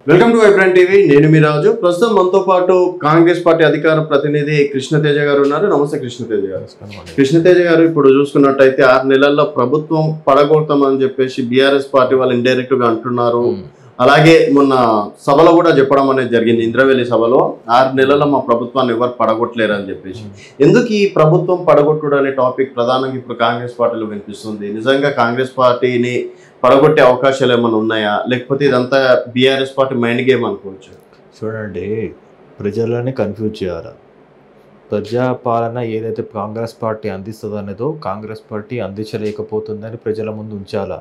Welcome to vibrant TV నేను మీ రాజు ప్రస్తుతం మనతో పాటు కాంగ్రెస్ పార్టీ అధికార ప్రతినిధి కృష్ణతేజ గారు ఉన్నారు నమస్తే కృష్ణతేజ గారు కృష్ణతేజ గారు ఇప్పుడు చూసుకున్నట్టయితే ఆరు నెలల్లో ప్రభుత్వం పడగొడతామని చెప్పేసి బీఆర్ఎస్ పార్టీ వాళ్ళు ఇండైరెక్ట్ గా అంటున్నారు అలాగే మొన్న సభలో కూడా చెప్పడం అనేది జరిగింది ఇంద్రవెల్లి సభలో ఆరు నెలల్లో మా ప్రభుత్వాన్ని ఎవరు పడగొట్టలేరు అని చెప్పేసి ఎందుకు ఈ ప్రభుత్వం పడగొట్టుడు అనే టాపిక్ ప్రధానంగా ఇప్పుడు కాంగ్రెస్ పార్టీలో వినిపిస్తుంది నిజంగా కాంగ్రెస్ పార్టీని పడగొట్టే అవకాశాలు ఏమైనా ఉన్నాయా లేకపోతే ఇదంతా బీఆర్ఎస్ పార్టీ మైండ్ గేమ్ అనుకోవచ్చు చూడండి ప్రజలని కన్ఫ్యూజ్ చేయాలి ప్రజాపాలన ఏదైతే కాంగ్రెస్ పార్టీ అందిస్తుందో అనేదో కాంగ్రెస్ పార్టీ అందించలేకపోతుందని ప్రజల ముందు ఉంచాలా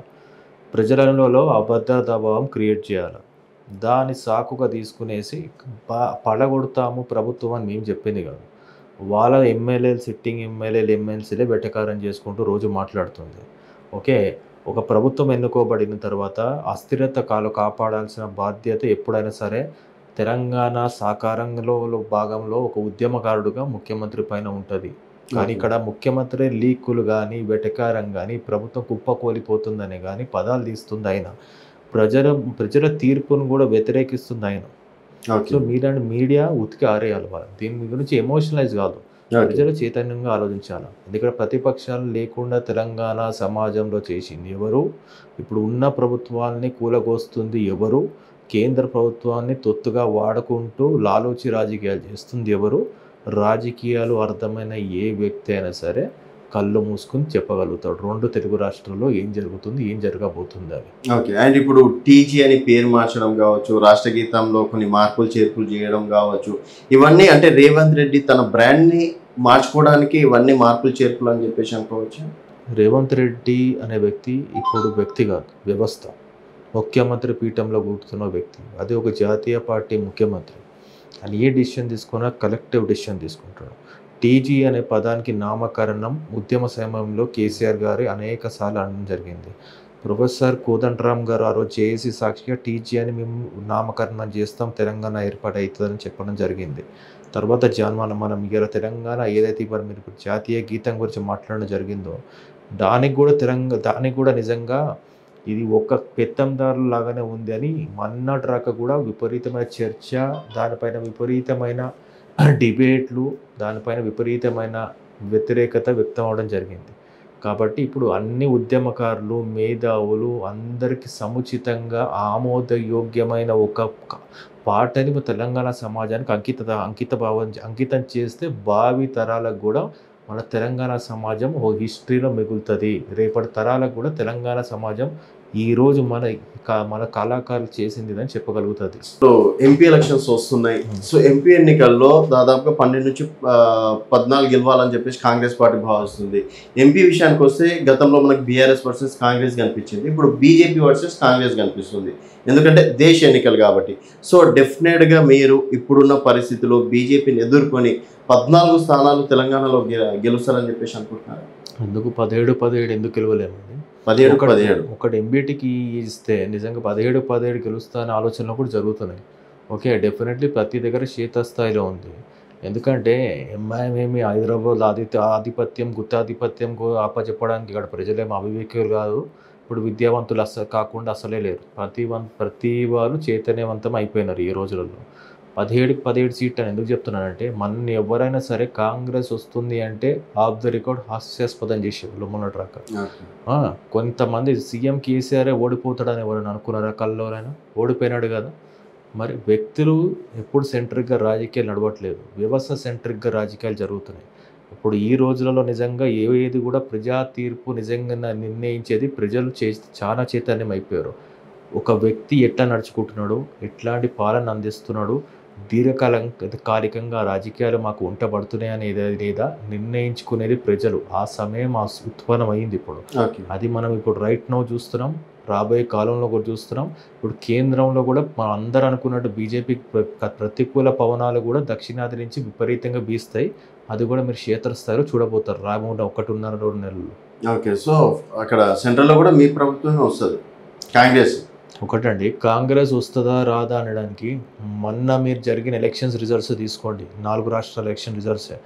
ప్రజలలో అభద్రతాభావం క్రియేట్ చేయాలి దాని సాకుగా తీసుకునేసి ప- పడగొడతాము ప్రభుత్వం అని మేము చెప్పింది కాదు వాళ్ళ ఎమ్మెల్యేలు సిట్టింగ్ ఎమ్మెల్యేలు ఎమ్మెల్సీలే వెటకారం చేసుకుంటూ రోజు మాట్లాడుతుంది ఓకే ఒక ప్రభుత్వం ఎన్నుకోబడిన తర్వాత అస్థిరత కాలు కాపాడాల్సిన బాధ్యత ఎప్పుడైనా సరే తెలంగాణ సాకారంలో భాగంలో ఒక ఉద్యమకారుడుగా ముఖ్యమంత్రి పైన ఉంటుంది కానీ ఇక్కడ ముఖ్యమంత్రి లీకులు కానీ వెటకారం కానీ ప్రభుత్వం కుప్పకూలిపోతుందని కానీ పదాలు తీస్తుంది ఆయన ప్రజల ప్రజల తీర్పును కూడా వ్యతిరేకిస్తుంది ఆయన ఓకే సో మీలాంటి మీడియా ఉతికి ఆరేయాలి వాళ్ళు దీని గురించి ఎమోషనలైజ్ కాదు ప్రజలు చైతన్యంగా ఆలోచించాలి ఎందుకంటే ప్రతిపక్షాలు లేకుండా తెలంగాణ సమాజంలో చేసింది ఎవరు ఇప్పుడు ఉన్న ప్రభుత్వాన్ని కూలగోస్తుంది ఎవరు కేంద్ర ప్రభుత్వాన్ని తొత్తుగా వాడుకుంటూ లాలోచి రాజకీయాలు చేస్తుంది ఎవరు రాజకీయాలు అర్థమైన ఏ వ్యక్తి అయినా సరే కళ్ళు మూసుకుని చెప్పగలుగుతాడు రెండు తెలుగు రాష్ట్రాల్లో ఏం జరుగుతుంది ఏం జరగబోతుంది అని ఓకే అండ్ ఇప్పుడు టీజీ అని పేరు మార్చడం కావచ్చు రాష్ట్ర గీతంలో కొన్ని మార్పులు చేర్పులు చేయడం కావచ్చు ఇవన్నీ అంటే రేవంత్ రెడ్డి తన బ్రాండ్ ని మార్చుకోవడానికి ఇవన్నీ మార్పులు చేర్పులు అని చెప్పేసి అనుకోవచ్చు రేవంత్ రెడ్డి అనే వ్యక్తి ఇప్పుడు వ్యక్తి కాదు వ్యవస్థ ముఖ్యమంత్రి పీఠంలో కూర్చున్న వ్యక్తి అది ఒక జాతీయ పార్టీ ముఖ్యమంత్రి అని ఏ డిసిషన్ తీసుకున్నా కలెక్టివ్ డిసిషన్ తీసుకుంటాడు టీజీ అనే పదానికి నామకరణం ఉద్యమ సమయంలో కేసీఆర్ గారి అనేక సార్లు అనడం జరిగింది ప్రొఫెసర్ కోదండరామ్ గారు ఆ రోజు జేఏసీ సాక్షిగా టీజీ అని మేము నామకరణం చేస్తాం తెలంగాణ ఏర్పాటు అవుతుందని చెప్పడం జరిగింది తర్వాత జాన్ మనం మనం ఇలా తెలంగాణ ఏదైతే ఇప్పుడు మీరు ఇప్పుడు జాతీయ గీతం గురించి మాట్లాడడం జరిగిందో దానికి కూడా తెలంగాణ దానికి కూడా నిజంగా ఇది ఒక పెత్తందారు లాగానే ఉంది అని మన్నాటి రాక కూడా విపరీతమైన చర్చ దానిపైన విపరీతమైన డిబేట్లు దానిపైన విపరీతమైన వ్యతిరేకత వ్యక్తం అవడం జరిగింది కాబట్టి ఇప్పుడు అన్ని ఉద్యమకారులు మేధావులు అందరికీ సముచితంగా ఆమోదయోగ్యమైన ఒక క- పాటని మన తెలంగాణ సమాజానికి అంకిత అంకిత భావం అంకితం చేస్తే భావి తరాలకు కూడా మన తెలంగాణ సమాజం ఓ హిస్టరీలో మిగులుతుంది రేపటి తరాలకు కూడా తెలంగాణ సమాజం ఈ రోజు మన క- మన కళాకారులు చేసింది అని చెప్పగలుగుతుంది సో ఎంపీ ఎలక్షన్స్ వస్తున్నాయి సో ఎంపీ ఎన్నికల్లో దాదాపుగా పన్నెండు నుంచి ఆ, పద్నాలుగు గెలవాలని చెప్పేసి కాంగ్రెస్ పార్టీ భావిస్తుంది ఎంపీ విషయానికి వస్తే గతంలో మనకు బీఆర్ఎస్ వర్సెస్ కాంగ్రెస్ కనిపించింది ఇప్పుడు బీజేపీ వర్సెస్ కాంగ్రెస్ కనిపిస్తుంది ఎందుకంటే దేశ ఎన్నికలు కాబట్టి సో డెఫినెట్గా మీరు ఇప్పుడున్న పరిస్థితిలో బీజేపీని ఎదుర్కొని పద్నాలుగు స్థానాలు తెలంగాణలో గె- గెలుస్తారని చెప్పేసి అనుకుంటున్నారు ఎందుకు పదిహేడు పదిహేడు ఎందుకు గెలవలేమండి పదిహేడు ఒకటి- పదిహేడు ఒకటి ఎంబీటీకి ఇస్తే నిజంగా పదిహేడు పదిహేడు గెలుస్తా అనే ఆలోచనలు కూడా జరుగుతున్నాయి ఓకే డెఫినెట్లీ ప్రతి దగ్గర క్షేత్రస్థాయిలో ఉంది ఎందుకంటే ఎంఐఎం ఏమి హైదరాబాద్ ఆదిత్య ఆధిపత్యం గుత్తాధిపత్యం అప్పచెప్పడానికి ఇక్కడ ప్రజలేం అవివేకులు కాదు ఇప్పుడు విద్యావంతులు అసలు కాకుండా అసలే లేరు ప్రతి వన్ ప్రతి వాళ్ళు చైతన్యవంతం అయిపోయినారు ఈ రోజులలో పదిహేడుకి పదిహేడు సీట్లు అని ఎందుకు చెప్తున్నానంటే మన ఎవరైనా సరే కాంగ్రెస్ వస్తుంది అంటే ఆఫ్ ద రికార్డ్ హాస్యాస్పదం చేసేవాళ్ళు మొన్నటి రాక ఆ, కొంతమంది సీఎం కేసీఆర్ ఓడిపోతాడని ఎవరైనా అనుకున్నారా కల్లోరైనా ఓడిపోయినాడు కదా మరి వ్యక్తులు ఎప్పుడు సెంట్రిక్గా రాజకీయాలు నడవట్లేదు వ్యవస్థ సెంట్రిక్గా రాజకీయాలు జరుగుతున్నాయి ఇప్పుడు ఈ రోజులలో నిజంగా ఏది కూడా ప్రజా తీర్పు నిజంగా నిర్ణయించేది ప్రజలు చే చాలా చైతన్యం అయిపోయారు ఒక వ్యక్తి ఎట్లా నడుచుకుంటున్నాడు ఎట్లాంటి పాలన అందిస్తున్నాడు దీర్ఘకాలం కాలికంగా రాజకీయాలు మాకు ఉంటబడుతున్నాయి అనేది లేదా నిర్ణయించుకునేది ప్రజలు ఆ సమయం ఆ ఉత్పన్నమైంది ఇప్పుడు ఓకే అది మనం ఇప్పుడు రైట్ నో చూస్తున్నాం రాబోయే కాలంలో కూడా చూస్తున్నాం ఇప్పుడు కేంద్రంలో కూడా మనం అందరూ అనుకున్నట్టు బీజేపీ ప్రతికూల పవనాలు కూడా దక్షిణాది నుంచి విపరీతంగా బీస్తాయి అది కూడా మీరు క్షేత్రస్థాయిలో చూడబోతారు రాబోయే ఒకటిన్నర రెండు నెలలు ఓకే సో అక్కడ సెంట్రల్లో కూడా మీ ప్రభుత్వమే వస్తుంది కాంగ్రెస్ ఒకటండి కాంగ్రెస్ వస్తుందా రాదా అనడానికి మొన్న మీరు జరిగిన ఎలక్షన్స్ రిజల్ట్స్ తీసుకోండి నాలుగు రాష్ట్రాల ఎలక్షన్ రిజల్ట్సే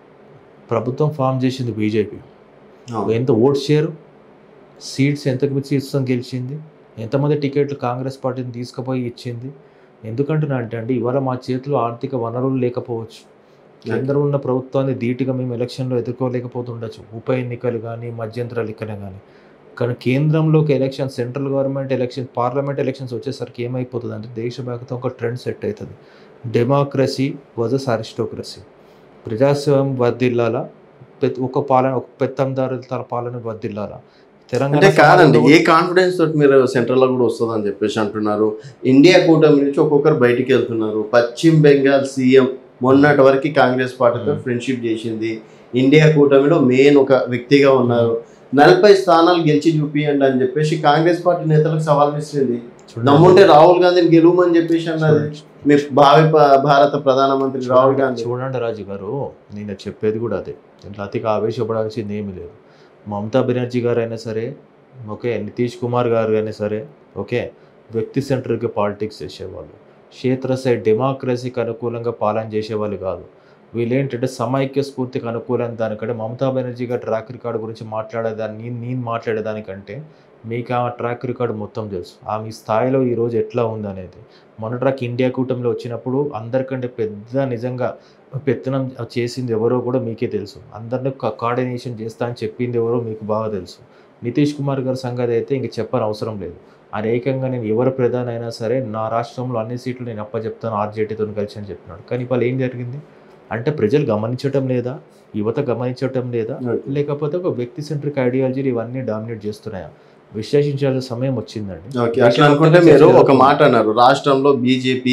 ప్రభుత్వం ఫామ్ చేసింది బీజేపీ అవును. ఎంత ఓట్ షేర్ సీట్స్ ఎంతకు సీట్స్ గెలిచింది ఎంతమంది టికెట్లు కాంగ్రెస్ పార్టీని తీసుకుపోయి ఇచ్చింది ఎందుకంటున్నా అంటే అండి ఇవాళ మా చేతిలో ఆర్థిక వనరులు లేకపోవచ్చు కేంద్రం ఉన్న ప్రభుత్వాన్ని ధీటుగా మేము ఎలక్షన్లో ఎదుర్కోలేకపోతుండొచ్చు ఉప ఎన్నికలు కానీ మధ్యంతరాలు ఇక్కడ కానీ కానీ కేంద్రంలోకి election central government election parliament elections వచ్చేసరికి ఏమైపోతుంది అంటే దేశవ్యాప్తంగా ఒక ట్రెండ్ సెట్ అవుతుంది డెమోక్రసీ వర్సెస్ అరిస్టోక్రసీ ప్రజాస్వామ్యం వర్దిల్లాలా పెద్ద- ఒక పాలన ఒక పెత్తందారుల తన పాలన వర్దిల్లాలా తెలంగాణ అంటే కాదండి సమాజంలో ఏ కాన్ఫిడెన్స్ తోటి మీరు సెంట్రల్ లో కూడా వస్తుందని చెప్పేసి అంటున్నారు ఇండియా కూటమి నుంచి ఒక్కొక్కరు బయటికి వెళ్తున్నారు పశ్చిమ బెంగాల్ సీఎం మొన్నటి వరకు కాంగ్రెస్ పార్టీతో Hmm. ఫ్రెండ్షిప్ చేసింది ఇండియా కూటమిలో మెయిన్ ఒక వ్యక్తిగా ఉన్నారు నలభై స్థానాలు గెలిచి చూపియండి అని చెప్పేసి కాంగ్రెస్ పార్టీ నేతలకు సవాల్ విసిరింది చూడండి. దమ్ముంటే రాహుల్ గాంధీని గెలువమని చెప్పేసి అన్నది చూడండి. మీ భావి ప- భారత ప్రధానమంత్రి రాహుల్ గాంధీ చూడండి రాజు గారు నేను చెప్పేది కూడా అదే దీంట్లో అతిగా ఆవేశపడాల్సింది ఏమీ లేదు మమతా బెనర్జీ గారు అయినా సరే ఓకే నితీష్ కుమార్ గారు అయినా సరే ఓకే వ్యక్తి సెంటర్కి పాలిటిక్స్ చేసేవాళ్ళు క్షేత్రస్థాయి డెమోక్రసీకి అనుకూలంగా పాలన చేసేవాళ్ళు కాదు వీళ్ళు ఏంటంటే సమైక్య స్ఫూర్తికి అనుకూలం దానికంటే మమతా బెనర్జీ గారి ట్రాక్ రికార్డు గురించి మాట్లాడేదాన్ని నేను నేను మాట్లాడేదానికంటే మీకు ఆ ట్రాక్ రికార్డు మొత్తం తెలుసు ఆమె స్థాయిలో ఈరోజు ఎట్లా ఉందనేది మొన్న ట్రాక్ ఇండియా కూటమిలో వచ్చినప్పుడు అందరికంటే పెద్ద నిజంగా పెత్తనం చేసింది ఎవరో కూడా మీకే తెలుసు అందరిని కోఆర్డినేషన్ చేస్తా అని చెప్పింది ఎవరో మీకు బాగా తెలుసు నితీష్ కుమార్ గారి సంగతి అయితే ఇంక చెప్పని అవసరం లేదు ఆయన ఏకంగా నేను ఎవరు ప్రధాని అయినా సరే నా రాష్ట్రంలో అన్ని సీట్లు నేను అప్పచెప్తాను ఆర్జేటీతో కలిసి అని చెప్పినాడు కానీ వాళ్ళు ఏం జరిగింది అంటే ప్రజలు గమనించటం లేదా యువత గమనించటం లేదా లేకపోతే ఒక వ్యక్తి సెంట్రిక్ ఐడియాలజీలు ఇవన్నీ డామినేట్ చేస్తున్నాయా విశ్లేషించాల్సిన సమయం వచ్చిందండి ఓకే అట్లా అనుకుంటే మీరు ఒక మాట అన్నారు రాష్ట్రంలో బీజేపీ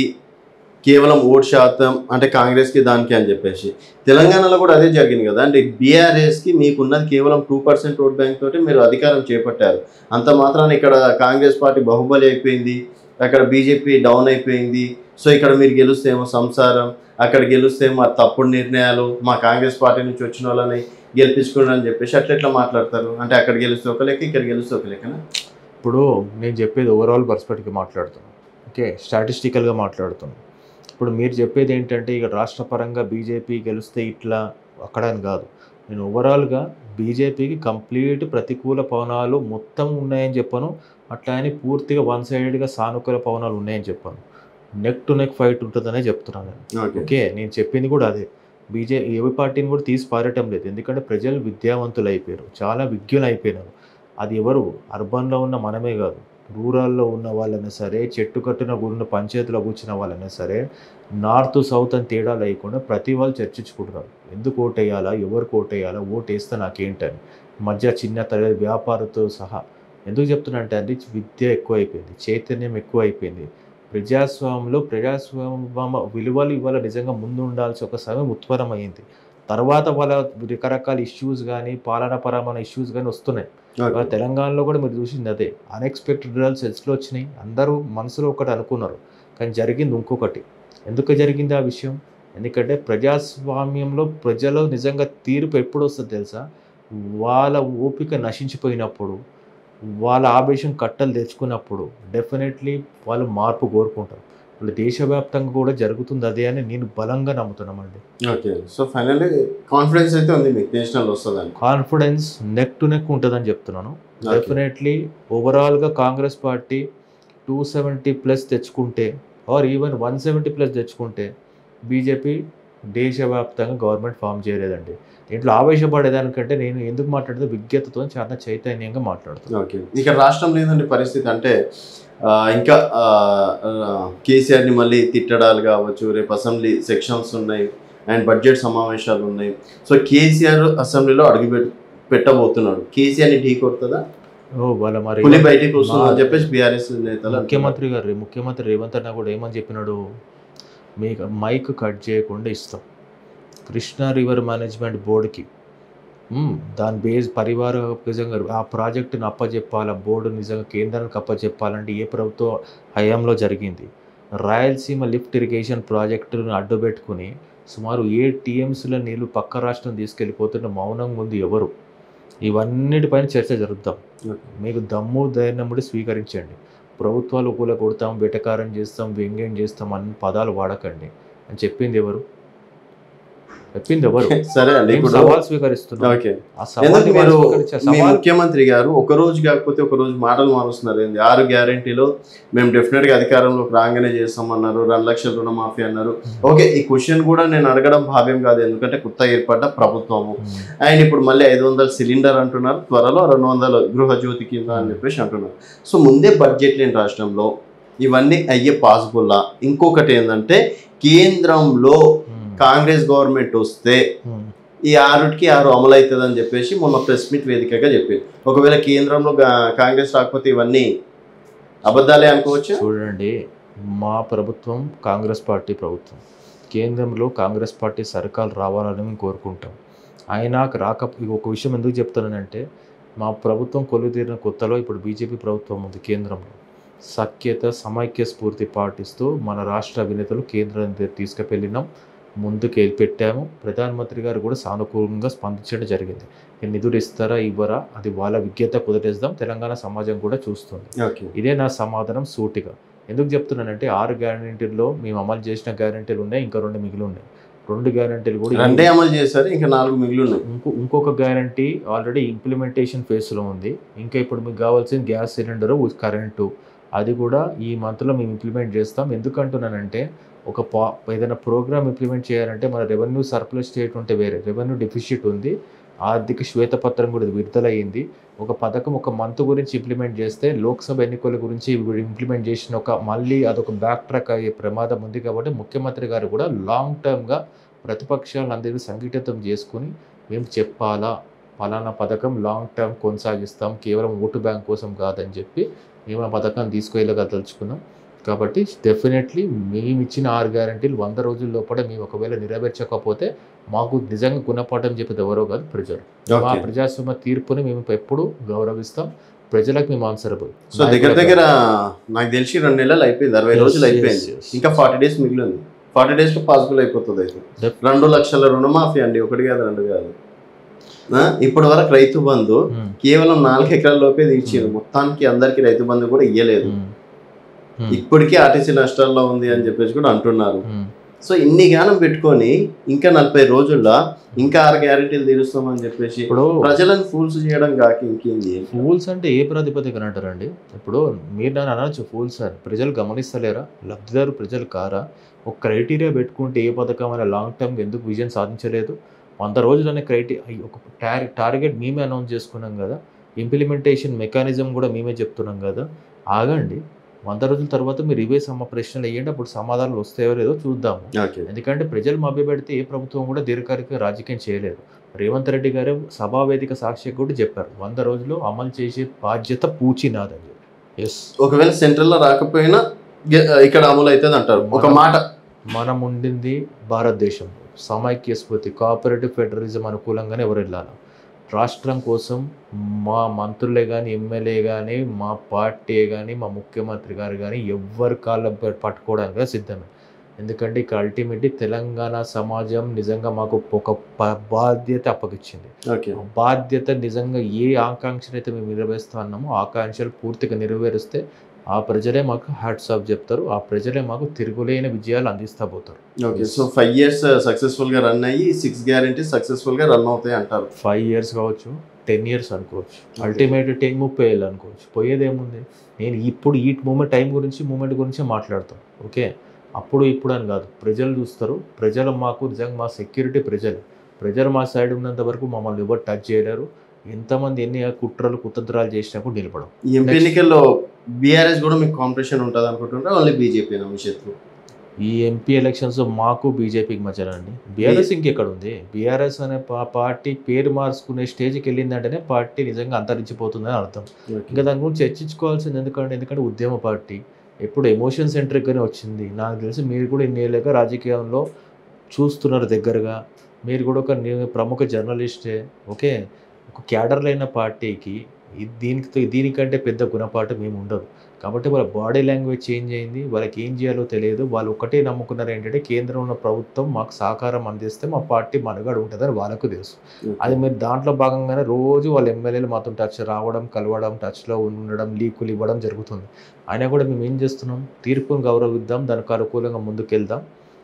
కేవలం ఓటు శాతం అంటే కాంగ్రెస్ కి దానికి అని చెప్పేసి తెలంగాణలో కూడా అదే జరిగింది కదా అంటే బీఆర్ఎస్ కి మీకున్నది కేవలం టూ పర్సెంట్ ఓట్ బ్యాంక్ తోటి మీరు అధికారం చేపట్టారు అంత మాత్రాన ఇక్కడ కాంగ్రెస్ పార్టీ బాహుబలి అయిపోయింది అక్కడ బీజేపీ డౌన్ అయిపోయింది సో ఇక్కడ మీరు గెలుస్తే ఏమో సంసారం అక్కడ గెలుస్తే మా తప్పుడు నిర్ణయాలు మా కాంగ్రెస్ పార్టీ నుంచి వచ్చిన వాళ్ళని గెలిపించుకున్నారు అని చెప్పేసి అట్లా ఎట్లా మాట్లాడతారు అంటే అక్కడ గెలిస్తే ఒక లెక్క ఇక్కడ గెలిస్తే ఒక లెక్కన ఇప్పుడు నేను చెప్పేది ఓవరాల్ పర్స్పెక్టివ్ మాట్లాడుతున్నాను ఓకే స్టాటిస్టికల్గా మాట్లాడుతున్నాను ఇప్పుడు మీరు చెప్పేది ఏంటంటే ఇక రాష్ట్ర పరంగా బీజేపీ గెలిస్తే ఇట్లా అక్కడ అని కాదు నేను ఓవరాల్గా బీజేపీకి కంప్లీట్ ప్రతికూల పవనాలు మొత్తం ఉన్నాయని చెప్పాను అట్లా అని పూర్తిగా వన్ సైడెడ్గా సానుకూల పవనాలు ఉన్నాయని చెప్పాను నెక్ టు నెక్ ఫైట్ ఉంటుందనే చెప్తున్నాను నేను ఓకే ఓకే నేను చెప్పింది కూడా అదే బీజే ఏ పార్టీని కూడా తీసి పారటం లేదు ఎందుకంటే ప్రజలు విద్యావంతులు అయిపోయారు చాలా విజ్ఞులు అయిపోయినారు అది ఎవరు అర్బన్లో ఉన్న మనమే కాదు రూరల్లో ఉన్న వాళ్ళైనా సరే చెట్టు కట్టున ఉన్న పంచాయతీలో కూర్చున్న వాళ్ళైనా సరే నార్త్ సౌత్ అని తేడా లేకుండా ప్రతి వాళ్ళు చర్చించుకుంటున్నారు ఎందుకు ఓటు వేయాలా ఎవరికి ఓటు వేయాలా ఓటు వేస్తే నాకేంటని మధ్య చిన్న తరగతి వ్యాపారతో సహా ఎందుకు చెప్తున్నా అంటే అది విద్య ఎక్కువ అయిపోయింది చైతన్యం ఎక్కువ అయిపోయింది ప్రజాస్వామ్యంలో ప్రజాస్వామ్య విలువలు ఇవాళ నిజంగా ముందు ఉండాల్సి ఒక సమయం ఉత్పన్నమైంది తర్వాత వాళ్ళ రకరకాల ఇష్యూస్ కానీ పాలనాపరమైన ఇష్యూస్ కానీ వస్తున్నాయి ఇవాళ తెలంగాణలో కూడా మీరు చూసింది అదే అన్ఎక్స్పెక్టెడ్ రిజల్ట్స్ ఎట్స్లో వచ్చినాయి అందరూ మనసులో ఒకటి అనుకున్నారు కానీ జరిగింది ఇంకొకటి ఎందుకు జరిగింది ఆ విషయం ఎందుకంటే ప్రజాస్వామ్యంలో ప్రజలు నిజంగా తీర్పు ఎప్పుడు వస్తుంది తెలుసా వాళ్ళ ఓపిక నశించిపోయినప్పుడు వాళ్ళ ఆవేశం కట్టలు తెచ్చుకున్నప్పుడు డెఫినెట్లీ వాళ్ళు మార్పు కోరుకుంటారు ఇప్పుడు దేశవ్యాప్తంగా కూడా జరుగుతుంది అదే అని నేను బలంగా నమ్ముతున్నామండి ఓకే సో ఫైనల్లీ కాన్ఫిడెన్స్ అయితే ఉంది మీకు నేషనల్ వస్తుందని కాన్ఫిడెన్స్ నెక్ టు నెక్ ఉంటుందని చెప్తున్నాను డెఫినెట్లీ ఓవరాల్గా Congress party two seventy plus తెచ్చుకుంటే or even one seventy plus తెచ్చుకుంటే బీజేపీ దేశవ్యాప్తంగా గవర్నమెంట్ ఫామ్ చేయలేదండి దీంట్లో ఆవేశపడేదానికంటే నేను ఎందుకు మాట్లాడితే విజ్ఞతతో చాలా చైతన్యంగా మాట్లాడుతాను ఓకే ఇక్కడ రాష్ట్రంలో ఏంటంటే పరిస్థితి అంటే ఆ, ఇంకా కేసీఆర్ని మళ్ళీ తిట్టడాలు కావచ్చు రేపు అసెంబ్లీ సెక్షన్స్ ఉన్నాయి అండ్ బడ్జెట్ సమావేశాలు ఉన్నాయి సో కేసీఆర్ అసెంబ్లీలో అడుగు పెట్ పెట్టబోతున్నాడు కేసీఆర్ని ఢీ కొడుతుందా ఓ వాళ్ళ మరి పులి బయటికి వస్తుందని అని చెప్పేసి బీఆర్ఎస్ నేతలు అంటున్నారు. ముఖ్యమంత్రి గారు ముఖ్యమంత్రి రేవంత్ అన్న కూడా ఏమని చెప్పినాడు మీకు మైక్ కట్ చేయకుండా ఇస్తాం కృష్ణా రివర్ మేనేజ్మెంట్ బోర్డుకి మ్మ్, దాని బేస్ పరివార నిజంగా ఆ ప్రాజెక్టుని అప్పచెప్పాలి ఆ బోర్డు నిజంగా కేంద్రానికి అప్పచెప్పాలంటే ఏ ప్రభుత్వ హయాంలో జరిగింది రాయలసీమ లిఫ్ట్ ఇరిగేషన్ ప్రాజెక్టును అడ్డుపెట్టుకుని సుమారు ఏ టీఎంసీల నీళ్లు పక్క రాష్ట్రం తీసుకెళ్ళిపోతున్న మౌనంగా ఉంది ఎవరు ఇవన్నిటిపైన చర్చ జరుపుతాం Okay. మీకు దమ్ము ధైర్యం కూడా స్వీకరించండి ప్రభుత్వాలు కూల కొడతాం వెటకారం చేస్తాం వ్యంగ్యం చేస్తాం అన్ని పదాలు వాడకండి అని చెప్పింది ఎవరు చెప్పింది ఎవరు సరే అండి మేము ఇప్పుడు సవాల్ స్వీకరిస్తున్నాం ఓకే ఆ ఎందుకు సవాల్ని మీరు వాళ్ళు స్వీకరించే మీ సవాల్ ముఖ్యమంత్రి గారు ఒక రోజు కాకపోతే ఒక రోజు మాటలు మారుస్తున్నారు ఏంది ఆరు గ్యారంటీలో మేము డెఫినెట్ గా అధికారంలోకి రాగానే చేస్తామన్నారు రెండు లక్షల రుణమాఫీ అన్నారు ఓకే ఈ క్వశ్చన్ కూడా నేను అడగడం భావ్యం కాదు ఎందుకంటే కొత్త ఏర్పడ్డ ప్రభుత్వము ఉమ్. అండ్ ఇప్పుడు మళ్ళీ ఐదు వందల సిలిండర్ అంటున్నారు త్వరలో రెండు వందల గృహజ్యోతి కింద అని చెప్పేసి అంటున్నారు సో ముందే బడ్జెట్ లేని రాష్ట్రంలో ఇవన్నీ అయ్యే పాసిబుల్లా ఇంకొకటి ఏంటంటే కేంద్రంలో ఉమ్. కాంగ్రెస్ గవర్నమెంట్ వస్తే ఉమ్. ఈ ఆరుటికి ఆరు అమలు అవుతుంది అని చెప్పేసి మొన్న ప్రెస్ మీట్ వేదికగా చెప్పింది ఒకవేళ కేంద్రంలో గా- కాంగ్రెస్ రాకపోతే ఇవన్నీ అబద్ధాలే అనుకోవచ్చు చూడండి మా ప్రభుత్వం కాంగ్రెస్ పార్టీ ప్రభుత్వం కేంద్రంలో కాంగ్రెస్ పార్టీ సర్కారు రావాలని మేము కోరుకుంటాం అయినా రాక ఇక ఒక విషయం ఎందుకు చెప్తున్నానంటే మా ప్రభుత్వం కొలువుతీరిన కొత్తలో ఇప్పుడు బీజేపీ ప్రభుత్వం ఉంది కేంద్రంలో సఖ్యత సమైక్య స్ఫూర్తి పాటిస్తూ మన రాష్ట్ర అధినేతలు కేంద్రం దగ్గర తీసుకువెళ్ళినాం ముందుకు పెట్టాము ప్రధానమంత్రి గారు కూడా సానుకూలంగా స్పందించడం జరిగింది ఈ నిధులు ఇస్తారా ఇవ్వరా అది వాళ్ళ విజ్ఞత కుదిరేద్దాం తెలంగాణ సమాజం కూడా చూస్తుంది ఓకే ఇదే నా సమాధానం సూటిగా ఎందుకు చెప్తున్నానంటే ఆరు గ్యారంటీల్లో మేము అమలు చేసిన గ్యారంటీలు ఉన్నాయి ఇంకా రెండు మిగిలి ఉన్నాయి రెండు గ్యారంటీలు కూడా రెండే అమలు చేశారు ఇంకా నాలుగు మిగిలి ఉన్నాయి ఇంకో ఇంకొక గ్యారంటీ ఆల్రెడీ ఇంప్లిమెంటేషన్ ఫేస్లో ఉంది ఇంకా ఇప్పుడు మీకు కావాల్సిన గ్యాస్ సిలిండర్ కరెంటు అది కూడా ఈ మంత్లో మేము ఇంప్లిమెంట్ చేస్తాం ఎందుకంటున్నానంటే ఒక పా ఏదైనా ప్రోగ్రామ్ ఇంప్లిమెంట్ చేయాలంటే మన రెవెన్యూ సర్ప్లస్ స్టేట్ ఉంటే వేరే రెవెన్యూ డెఫిసిట్ ఉంది ఆర్థిక శ్వేతపత్రం కూడా విడుదలయ్యింది ఒక పథకం ఒక మంత్ గురించి ఇంప్లిమెంట్ చేస్తే లోక్సభ ఎన్నికల గురించి ఇంప్లిమెంట్ చేసిన ఒక మళ్ళీ అదొక బ్యాక్ ట్రాక్ అయ్యే ప్రమాదం ఉంది కాబట్టి ముఖ్యమంత్రి గారు కూడా లాంగ్ టర్మ్గా ప్రతిపక్షాలందరినీ సంఘటితం చేసుకుని మేము చెప్పాలా ఫలానా పథకం లాంగ్ టర్మ్ కొనసాగిస్తాం కేవలం ఓటు బ్యాంక్ కోసం కాదని చెప్పి మేము ఆ పథకాన్ని తీసుకెళ్ళగదలుచుకున్నాం కాబట్టి డెఫినెట్లీ మేము ఇచ్చిన ఆరు గ్యారంటీలు వంద రోజుల లోపల మేము ఒకవేళ నెరవేర్చకపోతే మాకు నిజంగా గుణపాఠం చెప్పేది ఎవరో కాదు ప్రజలు మా ఓకే ప్రజాస్వామ్య తీర్పుని మేము ఎప్పుడు గౌరవిస్తాం ప్రజలకు మేము ఆన్సరబుల్ సో దగ్గర దగ్గర నాకు తెలిసి రెండు నెలలు అయిపోయింది అరవై రోజులు అయిపోయింది ఇంకా ఫార్టీ డేస్ మిగిలి ఉంది ఫార్టీ డేస్ లో పాసిబుల్ అయిపోతుంది అయితే Def- రెండు లక్షల రుణమాఫీ అండి ఒకటి కాదు రెండు కాదు ఆ, ఇప్పటి వరకు రైతు బంధు కేవలం నాలుగు ఎకరాల లోపే తీర్చారు మొత్తానికి అందరికి రైతు బంధు కూడా ఇయ్యలేదు ఇప్పటికీ ఆర్టీసీ నష్టాల్లో ఉంది అని చెప్పేసి కూడా అంటున్నారు సో ఇన్ని గానం పెట్టుకొని ఇంకా నలభై రోజుల్లో ఇంకా ఆరు గ్యారెంటీలు తీరుస్తామని చెప్పేసి ఇప్పుడు ప్రజలను ఫూల్స్ చేయడం కాక ఇంకేంది ఫూల్స్ అంటే ఏ ప్రాతిపదికన అంటారండి ఇప్పుడు మీరు నన్ను అనొచ్చు ఫూల్స్ అని ప్రజలు గమనిస్తలేరా లబ్ధిదారు ప్రజలు కారా ఒక క్రైటీరియా పెట్టుకుంటే ఏ పథకం అయినా లాంగ్ టర్మ్ ఎందుకు విజయం సాధించలేదు వంద రోజులనే క్రైటీ ఒక టార్ టార్గెట్ మేమే అనౌన్స్ చేసుకున్నాం కదా ఇంప్లిమెంటేషన్ మెకానిజం కూడా మేమే చెప్తున్నాం కదా ఆగండి వంద రోజుల తర్వాత మీరు ఇవే సమ ప్రశ్నలు వేయండి అప్పుడు సమాధానాలు వస్తాయో లేదో చూద్దాము ఓకే ఎందుకంటే ప్రజలు మభ్యపెడితే ఏ ప్రభుత్వం కూడా దీర్ఘకాలిక రాజకీయం చేయలేదు రేవంత్ రెడ్డి గారు సభావేదిక సాక్షి కూడా చెప్పారు వంద రోజులు అమలు చేసే బాధ్యత పూచినాదని చెప్పి ఎస్ ఒకవేళ సెంట్రల్ లో రాకపోయినా గె- ఇక్కడ అమలు అవుతుంది అంటారు ఒక మనం- మాట మనం ఉండింది భారతదేశంలో సమైక్య స్ఫూర్తి కోఆపరేటివ్ ఫెడరలిజం అనుకూలంగానే ఎవరు వెళ్ళాలి రాష్ట్రం కోసం మా మంత్రులే కానీ ఎమ్మెల్యే కానీ మా పార్టీ కానీ మా ముఖ్యమంత్రి గారు కానీ ఎవ్వరి కాళ్ళ ప- పట్టుకోవడానికి సిద్ధమే ఎందుకంటే ఇక్కడ అల్టిమేట్లీ తెలంగాణ సమాజం నిజంగా మాకు ఒక ప- బాధ్యత అప్పగించింది ఓకే ఆ బాధ్యత నిజంగా ఏ ఆకాంక్షను అయితే మేము నెరవేరుస్తా అన్నామో ఆ ఆకాంక్షలు పూర్తిగా నెరవేరుస్తే ఆ ప్రజలే మాకు హ్యాట్స్ ఆఫ్ చెప్తారు ఆ ప్రజలే మాకు తిరుగులేని విజయాలు అందిస్తా పోతారు okay so five years successful గా రన్ అయ్యి సిక్స్ గ్యారెంటీ సక్సెస్ఫుల్ గా రన్ అవుతాయి అంటారు ఫైవ్ ఇయర్స్ కావచ్చు టెన్ ఇయర్స్ అనుకోవచ్చు అల్టిమేట్ టెన్ ముప్పై ఏళ్ళు అనుకోవచ్చు పోయేది ఏముంది నేను ఇప్పుడు ఈ మూమెంట్ టైం గురించి మూమెంట్ గురించి మాట్లాడతాను ఓకే అప్పుడు ఇప్పుడు అని కాదు ప్రజలు చూస్తారు ప్రజలు మాకు నిజంగా మా సెక్యూరిటీ ప్రజలు ప్రజలు మా సైడ్ ఉన్నంత వరకు మమ్మల్ని ఎవరు టచ్ చేయలేరు ఎంతమంది ఎన్ని కుట్రలు కుతంత్రాలు చేసినా కూడా నిలబడం ఈ ఎంపీ ఎన్నికల్లో బీఆర్ఎస్ కూడా మీకు కాంపిటీషన్ ఉంటుంది అనుకుంటుంటే ఓన్లీ బీజేపీ మీ శత్రు ఈ ఎంపీ ఎలక్షన్స్ మాకు బీజేపీకి మధ్యన అండి బీఆర్ఎస్ ఇంకెక్కడ ఉంది బీఆర్ఎస్ అనే పా- పార్టీ పేరు మార్చుకునే స్టేజ్కి వెళ్ళిందంటేనే పార్టీ నిజంగా అంతరించిపోతుందని అర్థం ఇంకా దాని గురించి చర్చించుకోవాల్సింది ఎందుకంటే ఎందుకంటే ఉద్యమ పార్టీ ఎప్పుడు ఎమోషన్ సెంట్రిక్గానే వచ్చింది నాకు తెలిసి మీరు కూడా ఇన్నేళ్ళుగా రాజకీయంలో చూస్తున్నారు దగ్గరగా మీరు కూడా ఒక ని- ప్రముఖ జర్నలిస్టే ఓకే ఒక క్యాడర్లు అయిన పార్టీకి ఇది దీనికి దీనికంటే పెద్ద గుణపాఠం ఏమి ఉండదు కాబట్టి వాళ్ళ బాడీ లాంగ్వేజ్ చేంజ్ అయింది వాళ్ళకి ఏం చేయాలో తెలియదు వాళ్ళు ఒకటే నమ్ముకున్నారు ఏంటంటే కేంద్రంలో ఉన్న ప్రభుత్వం మాకు సహకారం అందిస్తే మా పార్టీ మనుగడ ఉంటుందని వాళ్ళకు తెలుసు అది మీరు దాంట్లో భాగంగానే రోజు వాళ్ళ ఎమ్మెల్యేలు మాతో టచ్ రావడం కలవడం టచ్లో ఉండడం లీకులు ఇవ్వడం జరుగుతుంది అయినా కూడా మేము ఏం చేస్తున్నాం తీర్పును గౌరవిద్దాం దానికి అనుకూలంగా ముందుకెళ్దాం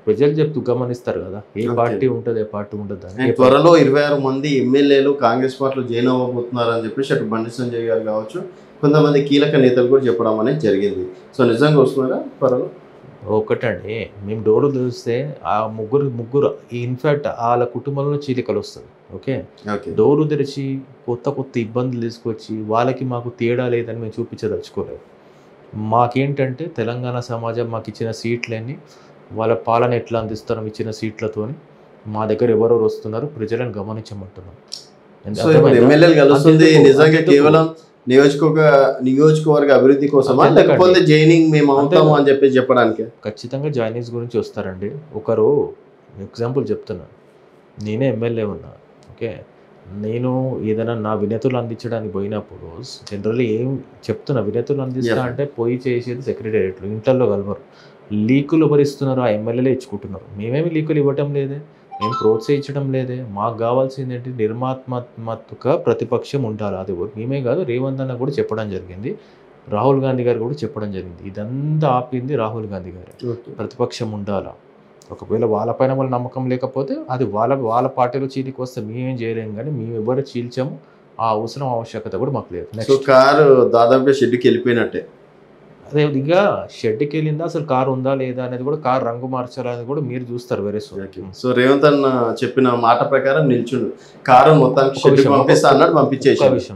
ప్రజలు చెప్తూ గమనిస్తారు కదా ఏ Okay. పార్టీ ఉంటుంది ఏ పార్టీ ఉంటుంది అని అండ్ త్వరలో ఇరవై ఆరు మంది ఎమ్మెల్యేలు కాంగ్రెస్ పార్టీలో జాయిన్ అవ్వబోతున్నారు అని చెప్పేసి అటు బండి సంజయ్ గారు కావచ్చు కొంతమంది కీలక నేతలు కూడా చెప్పడం అనేది జరిగింది సో నిజంగా వస్తున్నారా త్వరలో ఒకటండి మేము డోరు తెలిస్తే ఆ ముగ్గురు ముగ్గురు ఇన్ఫాక్ట్ వాళ్ళ కుటుంబంలో చీలికలు వస్తుంది ఓకే ఓకే డోరు తెరిచి కొత్త కొత్త ఇబ్బందులు తీసుకొచ్చి వాళ్ళకి మాకు తేడా లేదని మేము చూపించదలుచుకోలేదు మాకేంటంటే తెలంగాణ సమాజం మాకు ఇచ్చిన సీట్లన్నీ వాళ్ళ పాలన ఎట్లా అందిస్తారో ఇచ్చిన సీట్లతోని మా దగ్గర ఎవరెవరు వస్తున్నారు ప్రజలను గమనించమంటున్నాం ఎంత సో ఇప్పుడు అర్థమైందా? ఎమ్మెల్యేలు కలుస్తుంది అంతెందుకు, నిజంగా అంతెందుకు. కేవలం నియోజకవర్గ నియోజకవర్గ అభివృద్ధి కోసమా అంతెందుకండి. లేకపోతే జైనింగ్ మేము అవుతాము అంతెందుకు. అని చెప్పేసి చెప్పడానికి ఖచ్చితంగా జాయినీస్ గురించి వస్తారండి ఒకరు ఎగ్జాంపుల్ చెప్తున్నాను నేనే ఎమ్మెల్యే ఉన్నా ఓకే నేను ఏదైనా నా వినతులు అందించడానికి పోయినప్పుడు జనరల్లీ ఏం చెప్తున్నా వినతులు అందిస్తా Yeah. అంటే పోయి చేసేది సెక్రటేరియట్లు ఇంటర్లో కలవరు లీకులు భరిస్తున్నారు ఆ ఎమ్మెల్యేలే ఇచ్చుకుంటున్నారు మేమేమి లీకులు ఇవ్వటం లేదే మేము ప్రోత్సహించడం లేదే మాకు కావాల్సింది ఏంటి నిర్మాత్మక ప్రతిపక్షం ఉండాలి అది కూడా మేమే కాదు రేవంత్ అన్న కూడా చెప్పడం జరిగింది రాహుల్ గాంధీ గారు కూడా చెప్పడం జరిగింది ఇదంతా ఆపింది రాహుల్ గాంధీ గారే ప్రతిపక్షం ఉండాలా ఒకవేళ వాళ్ళపైన వాళ్ళ నమ్మకం లేకపోతే అది వాళ్ళ వాళ్ళ పార్టీలో చీలికి వస్తే మేమేం చేయలేము కానీ మేము ఎవరు చీల్చాము ఆ అవసరం ఆవశ్యకత కూడా మాకు లేదు సో నెక్స్ట్ కారు దాదాపుగా షెడ్కి వెళ్ళిపోయినట్టే అదే ఇక షెడ్కి వెళ్ళిందా అసలు కారు ఉందా లేదా అనేది కూడా కారు రంగు మార్చాలా అనేది కూడా మీరు చూస్తారు వేరే సో సో రేవంత్ అన్న చెప్పిన మాట ప్రకారం నిల్చుండు కారు మొత్తానికి ఒక షెడ్కి విషయం, పంపిస్తా ఒక- అన్నాడు ఒక పంపించేసి విషయం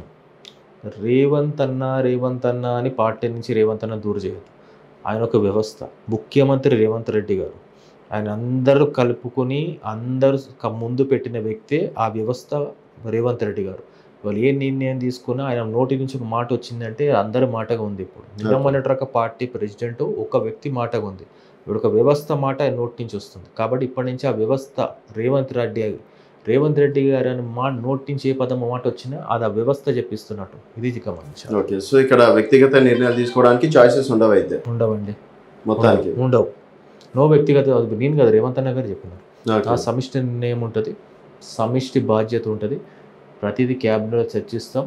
రేవంత్ అన్న రేవంత్ అన్న అని పార్టీ నుంచి రేవంత్ అన్న దూరం చేయదు ఆయన ఒక వ్యవస్థ ముఖ్యమంత్రి రేవంత్ రెడ్డి గారు ఆయన అందరూ కలుపుకొని అందరూ క- ముందు పెట్టిన వ్యక్తే ఆ వ్యవస్థ రేవంత్ రెడ్డి గారు వాళ్ళు ఏ నిర్ణయం తీసుకున్నా ఆయన నోటి నుంచి ఒక మాట వచ్చిందంటే అందరి మాటగా ఉంది ఇప్పుడు నిన్న Okay. మొన్నటి రక పార్టీ ప్రెసిడెంట్ ఒక వ్యక్తి మాటగా ఉంది ఇప్పుడు ఒక వ్యవస్థ మాట ఆయన నోటి నుంచి వస్తుంది కాబట్టి ఇప్పటి నుంచి ఆ వ్యవస్థ రేవంత్ రెడ్డి రేవంత్ రెడ్డి గారు అని మా నోటి నుంచి ఏ పదం మాట వచ్చినా అది ఆ వ్యవస్థ చెప్పిస్తున్నట్టు ఇది గమనించాలి ఓకే సో ఇక్కడ వ్యక్తిగత నిర్ణయాలు తీసుకోవడానికి చాయిసెస్ ఉండవు అయితే ఉండవండి మొత్తానికి ఉండవు నో వ్యక్తిగత అది నేను కదా రేవంత్ అన్న గారు చెప్పినారు ఓకే. ఆ సమిష్టి నిర్ణయం ఉంటుంది సమిష్టి బాధ్యత ఉంటుంది ప్రతిదీ క్యాబినెట్లో చర్చిస్తాం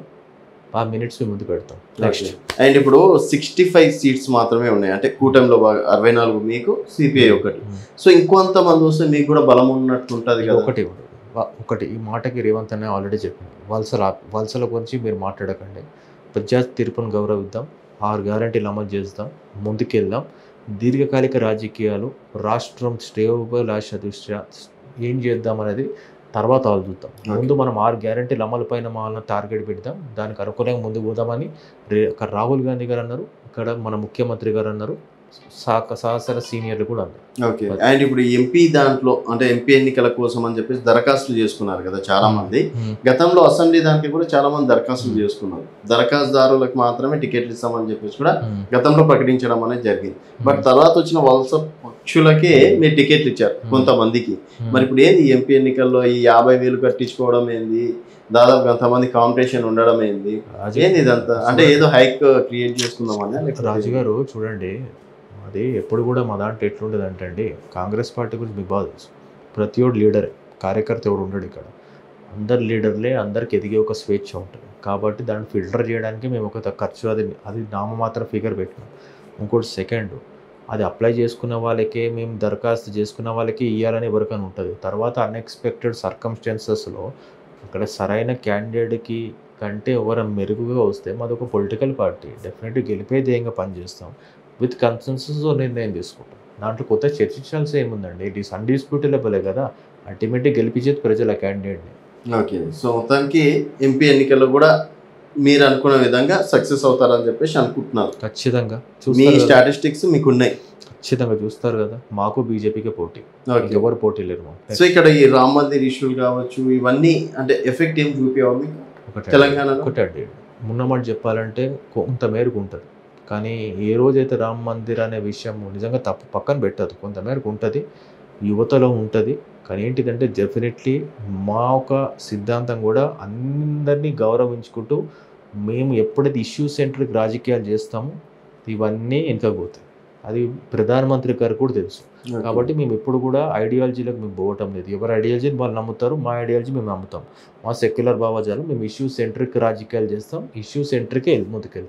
ఆ మినిట్స్ ముందు పెడతాం నెక్స్ట్ అండ్ ఇప్పుడు సిక్స్టీ ఫైవ్ సీట్స్ మాత్రమే ఉన్నాయి అంటే కూటమిలో బాగా అరవై నాలుగు మీకు సిపిఐ ఒకటి సో ఇంకొంత మంది వస్తే మీకు కూడా బలం ఉన్నట్టు ఉంటుంది కదా ఒకటి ఉండదు. వా- ఒకటి ఈ మాటకి రేవంత్ అనే ఆల్రెడీ చెప్పింది వలసల వలసల గురించి మీరు మాట్లాడకండి ప్రజా తీర్పును గౌరవిద్దాం ఆరు గ్యారంటీలు అమలు చేద్దాం ముందుకెళ్దాం దీర్ఘకాలిక రాజకీయాలు రాష్ట్రం స్టేబుల్ ఆశ దృష్ట్యా ఏం చేద్దాం అనేది తర్వాత ఆలోచిద్దాం ముందు మనం ఆరు గ్యారంటీలు అమలు పైన మన టార్గెట్ పెడదాం దానికి అనుకూలంగా ముందుకు పోదామని రే అక్కడ రాహుల్ గాంధీ గారు అన్నారు ఇక్కడ మన ముఖ్యమంత్రి గారు అన్నారు సాక సహసర సీనియర్లు కూడా అన్నారు ఓకే అండ్ ఇప్పుడు ఎంపీ దాంట్లో అంటే ఎంపీ ఎన్నికల కోసం అని చెప్పేసి దరఖాస్తులు చేసుకున్నారు కదా చాలా మంది గతంలో అసెంబ్లీ దానికి కూడా చాలా మంది దరఖాస్తులు చేసుకున్నారు దరఖాస్తుదారులకు మాత్రమే టికెట్లు ఇస్తామని చెప్పేసి కూడా గతంలో ప్రకటించడం అనేది జరిగింది బట్ తర్వాత వచ్చిన వలస పక్షులకే మీరు టికెట్లు ఇచ్చారు కొంతమందికి మరి ఇప్పుడు ఏంది ఈ ఎంపీ ఎన్నికల్లో ఈ యాభై వేలు కట్టించుకోవడం ఏంది దాదాపు కొంతమంది కాంపిటీషన్ ఉండడం ఏంది ఏంది ఇదంతా అంటే ఏదో హైక్ క్రియేట్ చేసుకుందామని రాజు గారు చూడండి అది ఎప్పుడు కూడా మా దాంట్లో ఎట్లుండదు అంటే అండి కాంగ్రెస్ పార్టీ గురించి మీకు బాగా తెలుసు ప్రతి ఒడు లీడరే కార్యకర్త ఎవడు ఉండడు ఇక్కడ అందరు లీడర్లే అందరికి ఎదిగే ఒక స్వేచ్ఛ ఉంటుంది కాబట్టి దాన్ని ఫిల్టర్ చేయడానికి మేము ఒక త- ఖర్చు అది అది నామమాత్రం ఫిగర్ పెట్టినాం ఇంకోటి సెకండ్ అది అప్లై చేసుకున్న వాళ్ళకే మేము దరఖాస్తు చేసుకున్న వాళ్ళకి ఇవ్వాలని ఎవరికైనా ఉంటుంది తర్వాత అన్ఎక్స్పెక్టెడ్ సర్కమ్స్టాన్సెస్లో అక్కడ సరైన క్యాండిడేట్కి కంటే ఎవరు మెరుగుగా వస్తే మాది ఒక పొలిటికల్ పార్టీ డెఫినెట్గా గెలిపే ధ్యేయంగా పనిచేస్తాం విత్ కన్సెన్సస్ నిర్ణయం తీసుకుంటాం దాంట్లో కొత్త చర్చించాల్సి ఏముందండి ఇట్ ఈస్ అన్డిస్ప్యూటబులే కదా అల్టిమేట్గా గెలిపించేది ప్రజల క్యాండిడేట్ని ఓకే సో మొత్తానికి ఎంపీ ఎన్నికల్లో కూడా మీరు అనుకున్న విధంగా సక్సెస్ అవుతారని చెప్పేసి అనుకుంటున్నారు ఖచ్చితంగా మీ చూస్తారు కదా. స్టాటిస్టిక్స్ మీకు ఉన్నాయి ఖచ్చితంగా చూస్తారు కదా మాకు బీజేపీకి పోటీ ఓకే ఎవరు పోటీ లేరు మాకు సో ఇక్కడ ఈ రామ్ మందిర్ ఇష్యూలు కావచ్చు ఇవన్నీ అంటే ఎఫెక్ట్ ఏం చూపేవా మీకు ఒకటే తెలంగాణలో ఒకటే మున్నమాట చెప్పాలంటే కొంత మేరకు ఉంటుంది కానీ ఏ రోజైతే రామ్ మందిర్ అనే విషయం నిజంగా తప్పు పక్కన పెట్టదు కొంత మేరకు ఉంటుంది యువతలో ఉంటుంది కానీ ఏంటిదంటే డెఫినెట్లీ మా ఒక సిద్ధాంతం కూడా అందరినీ గౌరవించుకుంటూ మేము ఎప్పుడైతే ఇష్యూ సెంటర్కి రాజకీయాలు చేస్తామో ఇవన్నీ వెనుకపోతాయి అది ప్రధానమంత్రి గారు కూడా తెలుసు ఓకే. కాబట్టి మేము ఎప్పుడు కూడా ఐడియాలజీలకు మేము పోవటం లేదు ఎవరి ఐడియాలజీని వాళ్ళు నమ్ముతారు మా ఐడియాలజీ మేము నమ్ముతాం మా సెక్యులర్ భావజాలం మేము ఇష్యూ సెంట్రిక్ రాజకీయాలు చేస్తాం ఇష్యూ సెంట్రికే ముందుకెళ్తాం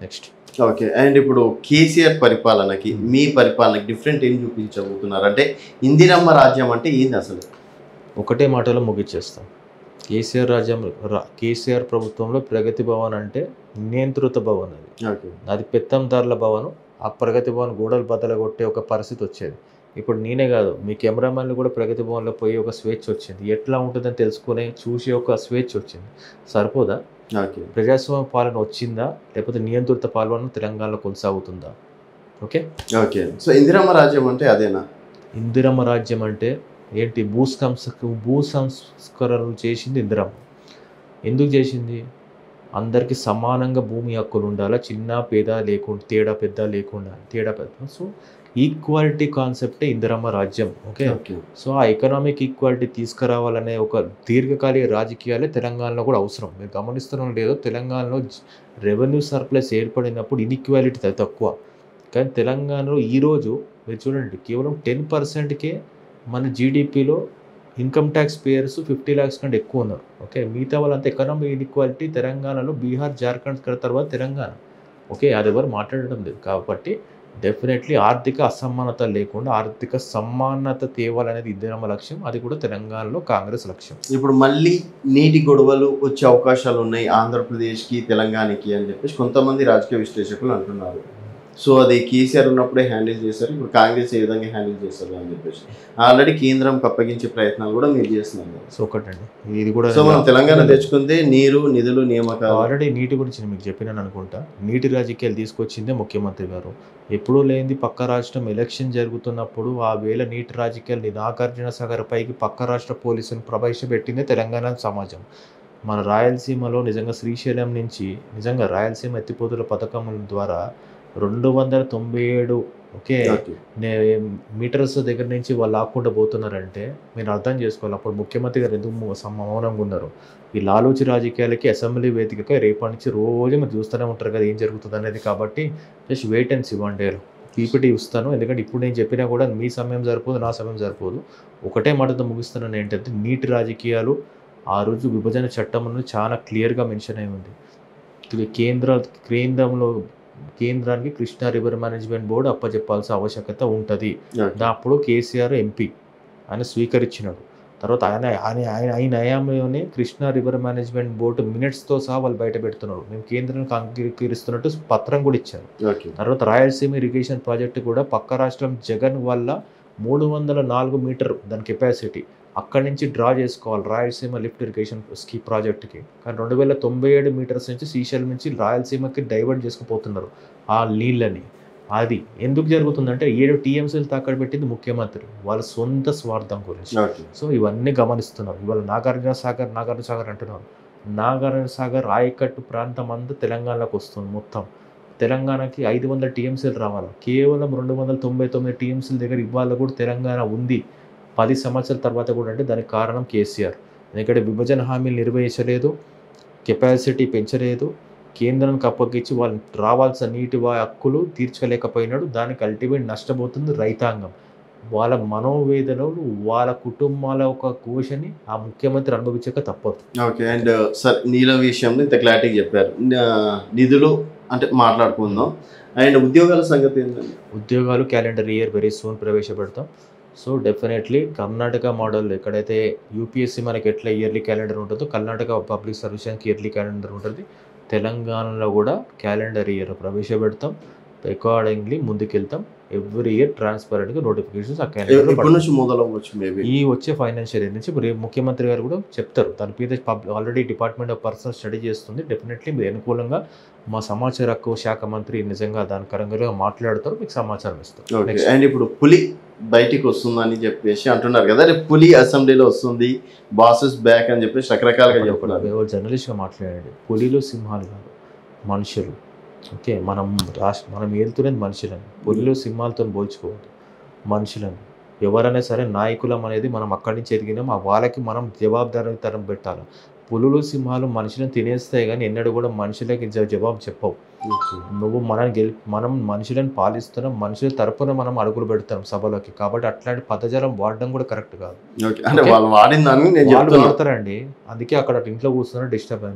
నెక్స్ట్ ఓకే అండ్ ఇప్పుడు కేసీఆర్ పరిపాలనకి మీ పరిపాలనకి డిఫరెంట్ ఏం చూపించబోతున్నారు అంటే ఇందిరమ్మ రాజ్యం అంటే ఏంది అసలు ఒకటే మాటలో ముగిచ్చేస్తాం కేసీఆర్ రాజ్యం రా- కేసీఆర్ ప్రభుత్వంలో ప్రగతి భవన్ అంటే నియంత్రిత భవన్ అది ఓకే అది పెత్తందారుల భవనం ఆ ప్రగతి భవన్ గోడలు బద్దలు కొట్టే ఒక పరిస్థితి వచ్చేది ఇప్పుడు నేనే కాదు మీ కెమెరామెన్లు కూడా ప్రగతి భవన్లో పోయి ఒక స్వేచ్ఛ వచ్చింది ఎట్లా ఉంటుందని తెలుసుకునే చూసే ఒక స్వేచ్ఛ వచ్చింది సరిపోదా ఓకే ప్రజాస్వామ్య పాలన వచ్చిందా లేకపోతే నియంత్రిత పాలన తెలంగాణలో కొనసాగుతుందా ఓకే ఓకే సో ఇందిరమ్మ రాజ్యం అంటే అదేనా ఇందిరమ్మ రాజ్యం అంటే ఏంటి భూ సంస్క భూ సంస్కరణలు చేసింది ఇందిరమ్మ ఎందుకు చేసింది అందరికీ సమానంగా భూమి హక్కులు ఉండాలా చిన్న పేద లేకుండా తేడా పెద్ద లేకుండా తేడా పెద్ద సో ఈక్వాలిటీ కాన్సెప్టే ఇందిరమ్మ రాజ్యం ఓకే ఓకే సో ఆ ఎకనామిక్ ఈక్వాలిటీ తీసుకురావాలనే ఒక దీర్ఘకాలిక రాజకీయాలే తెలంగాణలో కూడా అవసరం మీరు గమనిస్తున్నాం లేదో తెలంగాణలో రెవెన్యూ సర్ప్లస్ ఏర్పడినప్పుడు ఇన్ఈక్వాలిటీ తక్కువ కానీ తెలంగాణలో ఈరోజు మీరు చూడండి కేవలం టెన్ పర్సెంట్కే మన జీడిపిలో income tax payers fifty lakhs కంటే ఎక్కువ ఉన్నారు ఓకే మిగతా వాళ్ళంతా ఎకనామిక్ ఇన్ఈక్వాలిటీ తెలంగాణలో బీహార్ జార్ఖండ్ తర్వాత తెలంగాణ ఓకే అది ఎవరు మాట్లాడడం లేదు కాబట్టి డెఫినెట్లీ ఆర్థిక అసమానత లేకుండా ఆర్థిక సమానత తేవాలనేది ఇందిరమ్మ లక్ష్యం అది కూడా తెలంగాణలో కాంగ్రెస్ లక్ష్యం ఇప్పుడు మళ్ళీ నీటి గొడవలు వచ్చే అవకాశాలు ఉన్నాయి ఆంధ్రప్రదేశ్కి తెలంగాణకి అని చెప్పేసి కొంతమంది రాజకీయ విశ్లేషకులు అంటున్నారు సో అది కేసీఆర్ ఉన్నప్పుడే హ్యాండిల్ చేశారు ఇప్పుడు కాంగ్రెస్ ఏ విధంగా హ్యాండిల్ చేస్తారు అని చెప్పేసి ఆల్రెడీ కేంద్రంకి అప్పగించే ప్రయత్నాలు కూడా మీరు చేస్తున్నారు కదా. సో ఒకటండి ఇది కూడా సో మనం తెలంగాణ తెచ్చుకుందే నీరు నిధులు నియామకాలు ఆల్రెడీ నీటి గురించి నేను మీకు చెప్పినాను అనుకుంటా నీటి రాజకీయాలు తీసుకొచ్చిందే ముఖ్యమంత్రి గారు ఎప్పుడూ లేనిది పక్క రాష్ట్రం ఎలక్షన్ జరుగుతున్నప్పుడు ఆ వేళ నీటి రాజకీయాలు నాగార్జున సాగర్ పైకి పక్క రాష్ట్ర పోలీసులను ప్రవేశపెట్టిందే తెలంగాణ సమాజం మన రాయలసీమలో నిజంగా శ్రీశైలం నుంచి నిజంగా రాయలసీమ ఎత్తిపోతుల పథకం ద్వారా రెండు వందల తొంభై ఏడు ఓకే ఓకే. నే మీటర్స్ దగ్గర నుంచి వాళ్ళు ఆకుండా పోతున్నారంటే మీరు అర్థం చేసుకోవాలి అప్పుడు ముఖ్యమంత్రి గారు ఎందుకు మౌ- సమ- మౌనంగా ఉన్నారు ఈ లాలూచి రాజకీయాలకి అసెంబ్లీ వేదికగా రేపటి నుంచి రోజు మీరు చూస్తూనే ఉంటారు కదా ఏం జరుగుతుంది అనేది కాబట్టి just wait and see one డేలో పీపీటీ ఇస్తాను ఎందుకంటే ఇప్పుడు నేను చెప్పినా కూడా మీ సమయం సరిపోదు నా సమయం సరిపోదు ఒకటే మాటతో ముగిస్తున్నాను ఏంటంటే నీటి రాజకీయాలు ఆ రోజు విభజన చట్టం అనేది చాలా క్లియర్గా మెన్షన్ అయి ఉంది ఇది కేంద్ర కేంద్రంలో కేంద్రానికి కృష్ణా రివర్ మేనేజ్మెంట్ బోర్డు అప్పచెప్పాల్సిన ఆవశ్యకత ఉంటుంది ఓకే. అప్పుడు కేసీఆర్ ఎంపీ ఆయన స్వీకరించినాడు తర్వాత ఆయన ఆయన ఆయన ఆయన హయాంలోనే కృష్ణా రివర్ మేనేజ్మెంట్ బోర్డు మినిట్స్తో సహా వాళ్ళు బయట పెడుతున్నారు మేము కేంద్రానికి అంగీకరిస్తున్నట్టు పత్రం కూడా ఇచ్చారు ఓకే తర్వాత రాయలసీమ ఇరిగేషన్ ప్రాజెక్టు కూడా పక్క రాష్ట్రం జగన్ వల్ల మూడు వందల నాలుగు మీటర్ దాని కెపాసిటీ అక్కడి నుంచి డ్రా చేసుకోవాలి రాయలసీమ లిఫ్ట్ ఇరిగేషన్ స్కీ ప్రాజెక్ట్కి కానీ రెండు వేల తొంభై ఏడు మీటర్స్ నుంచి శ్రీశైలం నుంచి రాయలసీమకి డైవర్ట్ చేసుకుపోతున్నారు ఆ నీళ్ళని అది ఎందుకు జరుగుతుందంటే ఏడు టీఎంసీలు తాకడ పెట్టింది ముఖ్యమంత్రి వాళ్ళ సొంత స్వార్థం గురించి ఓకే సో ఇవన్నీ గమనిస్తున్నారు ఇవాళ నాగార్జున సాగర్ నాగార్జున సాగర్ అంటున్నారు నాగార్జున సాగర్ ఆయకట్టు ప్రాంతం అంతా తెలంగాణలోకి వస్తుంది మొత్తం తెలంగాణకి ఐదు వందల టీఎంసీలు రావాలి కేవలం రెండు వందల తొంభై తొమ్మిది టీఎంసీల దగ్గర ఇవాళ కూడా తెలంగాణ ఉంది పది సంవత్సరాల తర్వాత కూడా అంటే దానికి కారణం కేసీఆర్ ఎందుకంటే విభజన హామీలు నిర్వహించలేదు కెపాసిటీ పెంచలేదు కేంద్రానికి అప్పగించి వాళ్ళు రావాల్సిన నీటి వా- హక్కులు తీర్చలేకపోయినాడు దానికి అల్టిమేట్ నష్టపోతుంది రైతాంగం వాళ్ళ మనోవేదనలు వాళ్ళ కుటుంబాల ఒక కోశని ఆ ముఖ్యమంత్రి అనుభవించక తప్పదు ఓకే అండ్ సార్ నీళ్ళ విషయంలో ఇంత క్లారిటీగా చెప్పారు నా- నిధులు అంటే మాట్లాడుకుందాం అండ్ ఉద్యోగాల సంగతి ఏంటంటే ఉద్యోగాలు క్యాలెండర్ ఇయర్ వెరీ సూన్ ప్రవేశపెడతాం సో డెఫినెట్లీ కర్ణాటక మోడల్ ఎక్కడైతే యూపీఎస్సీ మనకి ఎట్లా ఇయర్లీ క్యాలెండర్ ఉంటుందో కర్ణాటక పబ్లిక్ సర్వీసెస్కి ఇయర్లీ క్యాలెండర్ ఉంటుంది తెలంగాణలో కూడా క్యాలెండర్ ఇయర్ ప్రవేశపెడతాం అకార్డింగ్లీ ముందుకెళ్తాం ఎవ్రీ ఇయర్ ట్రాన్స్పరెంట్గా నోటిఫికేషన్స్ ఆ ఎప్పటి క్యాలెండర్ నుంచి మొదలవ్వచ్చు మేబీ ఈ వచ్చే ఫైనాన్షియల్ ఇయర్ నుంచి రేపు ముఖ్యమంత్రి గారు కూడా చెప్తారు దాని మీద పబ్ ఆల్రెడీ డిపార్ట్మెంట్ ఆఫ్ పర్సనల్ స్టడీ చేస్తుంది డెఫినెట్లీ మీరు అనుకూలంగా మా సమాచార హక్కు శాఖ మంత్రి నిజంగా దాని కరంగా మాట్లాడతారు మీకు సమాచారం ఇస్తారు ఓకే Next. అండ్ ఇప్పుడు పులి బయటికి వస్తుందని చెప్పేసి అంటున్నారు కదా రేపు పులి అసెంబ్లీలో వస్తుంది బాసెస్ బ్యాక్ అని చెప్పేసి రకరకాలుగా చెప్తున్నారు ఎవరు జర్నలిస్ట్గా మాట్లాడండి పులిలు సింహాలు కాదు మనుషులు ఓకే మనం రాష్ట్ర మనం ఏలుతున్నది మనుషులని పులిలు సింహాలతో పోల్చుకోవద్దు మనుషులని ఎవరైనా సరే నాయకులం అనేది మనం అక్కడి నుంచి ఎదిగినాం ఆ వాళ్ళకి మనం జవాబుదారీతనం పెట్టాలి పులులు సింహాలు మనుషులను తినేస్తాయి కానీ ఎన్నడూ కూడా మనుషులకి జ- జవాబు చెప్పవు నువ్వు మనం గెలి మనం మనుషులను పాలిస్తున్నాం మనుషుల తరపున మనం అడుగులు పెడతాం సభలోకి కాబట్టి అట్లాంటి పదజాలం వాడడం కూడా కరెక్ట్ కాదు ఓకే అంటే Okay. వాళ్ళు వాడిన దాన్ని నేను వాళ్ళు చెప్తున్నా వాడతారండి అందుకే అక్కడ ఇంట్లో కూర్చున్నారు డిస్టర్బ్ అయినారు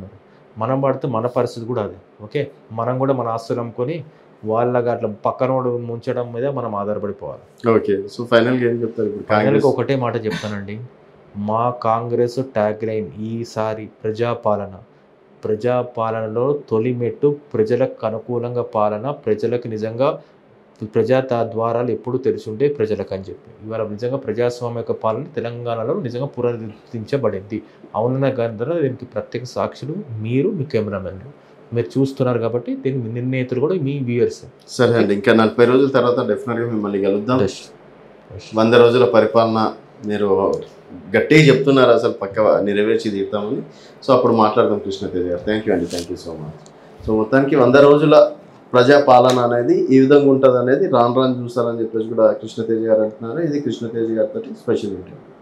మనం పడితే మన పరిస్థితి కూడా అదే ఓకే మనం కూడా మన ఆస్తులు అమ్ముకొని వాళ్ళగా అట్లా పక్కనోడు ముంచడం మీద మనం ఆధారపడిపోవాలి ఓకే సో ఫైనల్గా ఏం చెప్తారు ఇప్పుడు ఫైనల్గా కాంగ్రెస్ ఒకటే మాట చెప్తానండి మా కాంగ్రెస్ ట్యాగ్ లైన్ ఈసారి ప్రజాపాలన ప్రజాపాలనలో తొలి మెట్టు ప్రజలకు అనుకూలంగా పాలన ప్రజలకు నిజంగా ప్రజా తా- ద్వారాలు ఎప్పుడు తెరిచి ఉంటే ప్రజలకు అని చెప్పి ఇవాళ నిజంగా ప్రజాస్వామ్యక పాలన తెలంగాణలో నిజంగా పునరుద్ధరించబడింది అవునన్న గంధర దీనికి ప్రత్యేక సాక్షులు మీరు మీ కెమెరామెన్లు మీరు చూస్తున్నారు కాబట్టి దీని నిర్ణేతలు కూడా మీ వ్యూయర్స్ సరే అండి ఇంకా నలభై రోజుల తర్వాత డెఫినెట్గా మిమ్మల్ని కలుద్దాం వంద రోజుల పరిపాలన మీరు గట్టిగా చెప్తున్నారు అసలు పక్క నెరవేర్చి తీరుతామని సో అప్పుడు మాట్లాడదాం కృష్ణతేజ గారు థ్యాంక్ యూ అండి thank you so much so మొత్తానికి వంద రోజుల ప్రజా పాలన అనేది ఈ విధంగా ఉంటుంది అనేది రాను రాను చూస్తారని చెప్పేసి కూడా కృష్ణతేజ గారు అంటున్నారు ఇది కృష్ణతేజ గారితో స్పెషల్ ఇంటర్వ్యూ